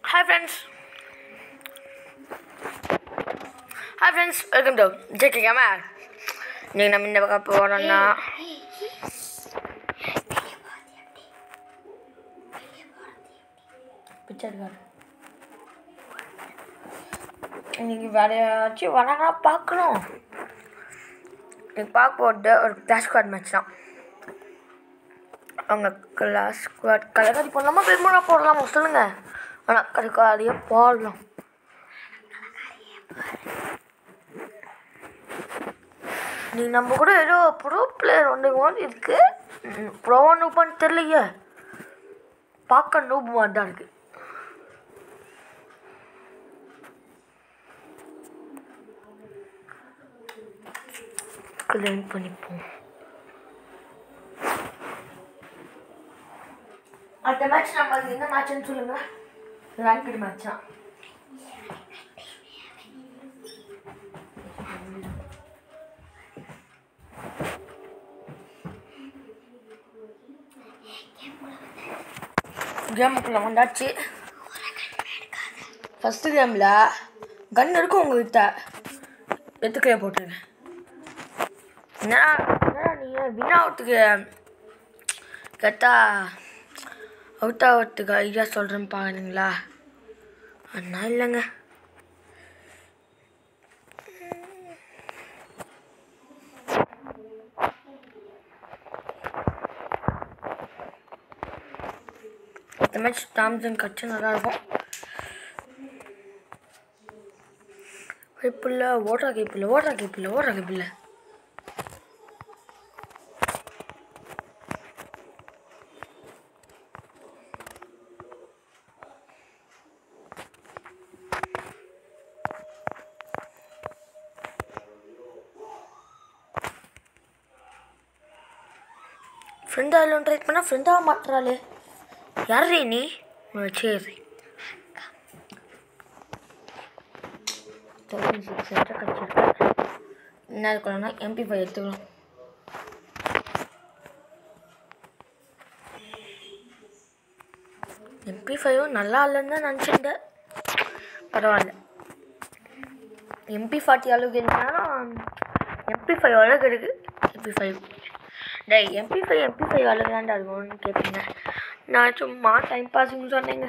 Hi friends hi friends welcome to JK gamer நீங்கள் நம்ம இந்த பக்கம் போகிறோம்னா பிக்சர் கார்டு இன்னைக்கு வேற யாராச்சும் வராங்களா பார்க்கணும் இன்னைக்கு பார்க்க போகிறது ஒரு கிளாஸ் ஸ்குவாட் மேட்ச் தான் அவங்க கிளாஸ் ஸ்குவாட் கலக்காரி போடலாமா பெருமாள் போடலாமா சொல்லுங்கள் ஆனால் கலக்காரியே போடலாம் நீ நம்ம கூட ஏதோ ப்ரோ பிளேயர் ஒன்று மாதிரி இருக்கு ப்ரோவா நூப்பான்னு தெரியலையே பார்க்க நூப் மாதிரி தான் இருக்கு லேர்ன் பண்ணிப்போம் அடுத்த மேட்ச் நம்ம என்ன மேட்ச்னு சொல்லுங்க ரேங்கட் மேட்ச் தான் கேமுக்குள்ள வந்தாச்சு ஃபஸ்ட்டு கேமில் கன் இருக்கும் உங்ககிட்ட எத்துக்கைய போட்டுருங்க என்னடா என்னடா நீங்கள் வின் ஆகிறதுக்கு கேட்டா அவுட் ஆகிறதுக்கு ஐடியா சொல்கிறேன்னு பாருங்களா அண்ணா இல்லைங்க இந்த மேட்ச் தாம்சன் கட்சி நல்லா இருக்கும் கேப்பில்ல ஓடுறா கேப்பில்ல ஓடுறா கேப்பில்ல ஓடுறா கேப்பில்ல ஃப்ரெண்டாக இல்லைன்னு ட்ரை பண்ணால் ஃப்ரெண்டாக மாட்டுறாளே யார் நீ உம், சரி தௌசண்ட் சிக்ஸ் ஹண்ட்ரட் கிடச்சிருக்கு என்ன இருக்கலாம்னா எம்பி ஃபைவ் எடுத்துக்கலாம் எம்பி ஃபைவும் நல்லா இல்லைன்னு தான் நினச்சிருந்தேன் பரவாயில்ல எம்பி ஃபார்ட்டி அளவுக்கு இருந்தாலும் எம்பி ஃபைவ் அளவுக்கு இருக்குது எம்பி ஃபைவ் டேய் எம்பி ஃபைவ் எம்பி ஃபைவ் அளவுக்கு தான்டா இருக்கும்னு கேட்பீங்க நான் சும்மா டைம் பாஸுன்னு சொன்னேங்க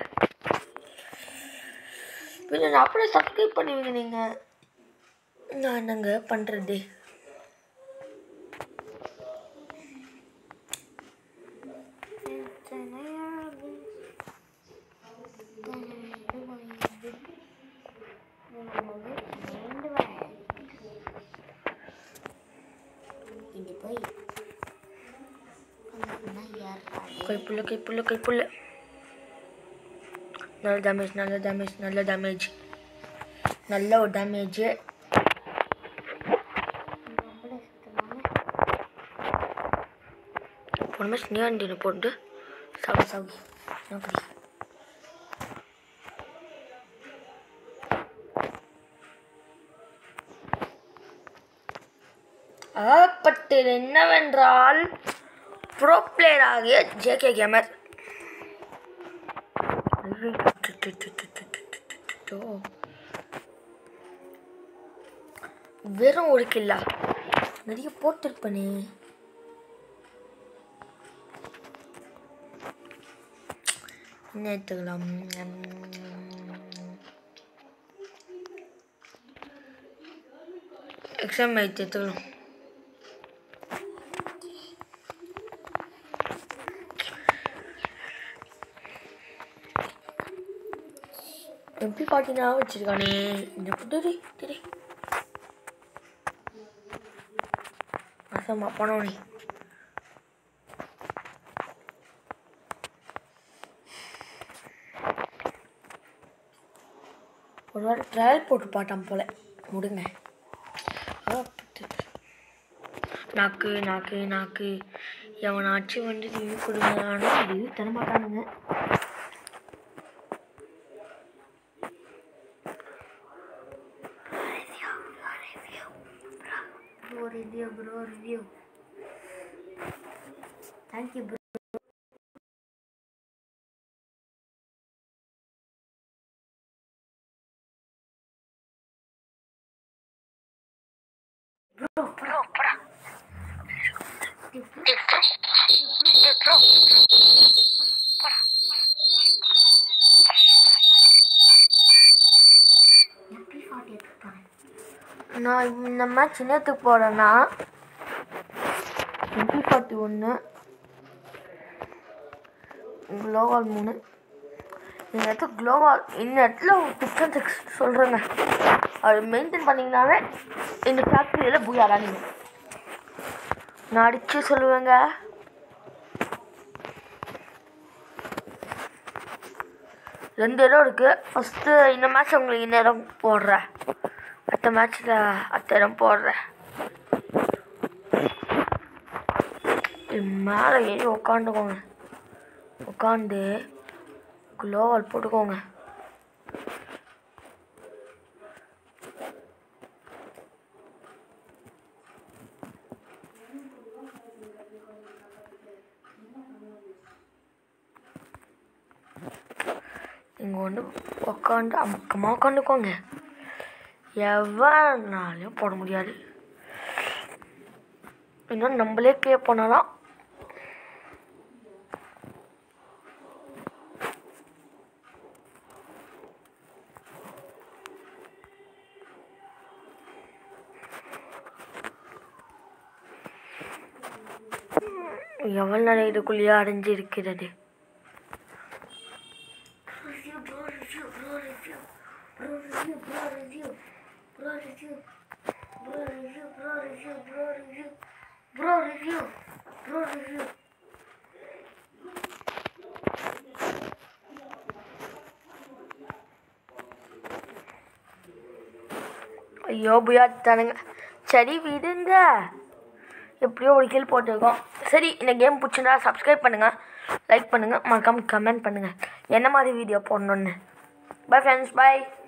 பின்ன நான் அப்படியே சப்ஸ்கிரைப் பண்ணுவீங்க நீங்கள் நான் என்னங்க பண்ணுறது இது போய் யார் கைப்புள்ள கைப்புள்ள கைப்புள்ள நல்ல டேமேஜ் நல்ல டேமேஜ் நல்ல டேமேஜ் நல்ல ஒரு டேமேஜ் போன மேட்ச் நீ வண்டியில் போட்டு சாவு சாவு அப்படி அகப்பட்டது என்னவென்றால் ப்ரோ பிளேயர் ஆகிய ஜேகே கேமர் வெறும் ஒரு கில்லா நிறைய போட்டிருப்பனே என்ன எடுத்துக்கலாம் எக்ஸாம் எடுத்துக்கலாம் எம்பி பாட்டினா வச்சிருக்கானே இந்த புதரி திரி அசமா பணம் ஒரு வாரம் ட்ரையல் போட்டு பாட்டான் போல முடுங்க ஆ, புத்து. நாக்கு நாக்கு நாக்கு எவனாச்சும் வந்து ரிவ்யூ கொடுங்க ஆனால் ரிவ்யூ தர மாட்டானுங்க Bro review, bro review. Thank you, bro. Bro bro போடா எம்பி ஃபார்ட்டி எடுத்துப்பாங்க நான் இந்த மேட்ச் என்னத்துக்கு போகிறேன்னா எம்பி ஃபார்ட்டி ஒன்று குளோவால் மூணு இந்த இடத்துல குளோவால் இந்த இடத்துல ஒரு டிஃப்ரென்ஸ் சொல்கிறேங்க அது மெயின்டைன் பண்ணிங்கனாவே இந்த ஃபேக்ட்ரியில் பூயாரா நீங்கள் நான் அடிச்சு சொல்லுவேங்க ரெண்டு இடம் இருக்குது ஃபஸ்ட்டு இந்த மேட்ச் உங்களுக்கு இந்த இடம் போடுறேன் அடுத்த மேட்ச்சில் அடுத்த இடம் போடுறேன் இது மேலே ஏறி உக்காந்துக்கோங்க உட்காந்து குளோவால் போட்டுக்கோங்க இங்கே வந்து உக்காந்து அமுக்கமாக உட்காந்துக்கோங்க எவனாலையும் போட முடியாது இன்னும் நம்மளே ப்ளே பண்ணலாம் எவ்வளோ நேரம் இதுக்குள்ளேயே அடைஞ்சு இருக்கிறது Review, bro, review, bro, review. Bro, review, bro, review. Bro, review. Bro, review, bro, review, bro, review. Bro, review. Bro, review. ஐயோ புயாத்தானுங்க சரி விடுங்க எப்படியோ ஒரு கீழ் போட்டிருக்கோம் சரி இந்த கேம் பிடிச்சிருந்தா சப்ஸ்கிரைப் பண்ணுங்கள் லைக் பண்ணுங்கள் மறக்காம கமெண்ட் பண்ணுங்கள் என்ன மாதிரி வீடியோ போடணுன்னு பை ஃப்ரெண்ட்ஸ் பை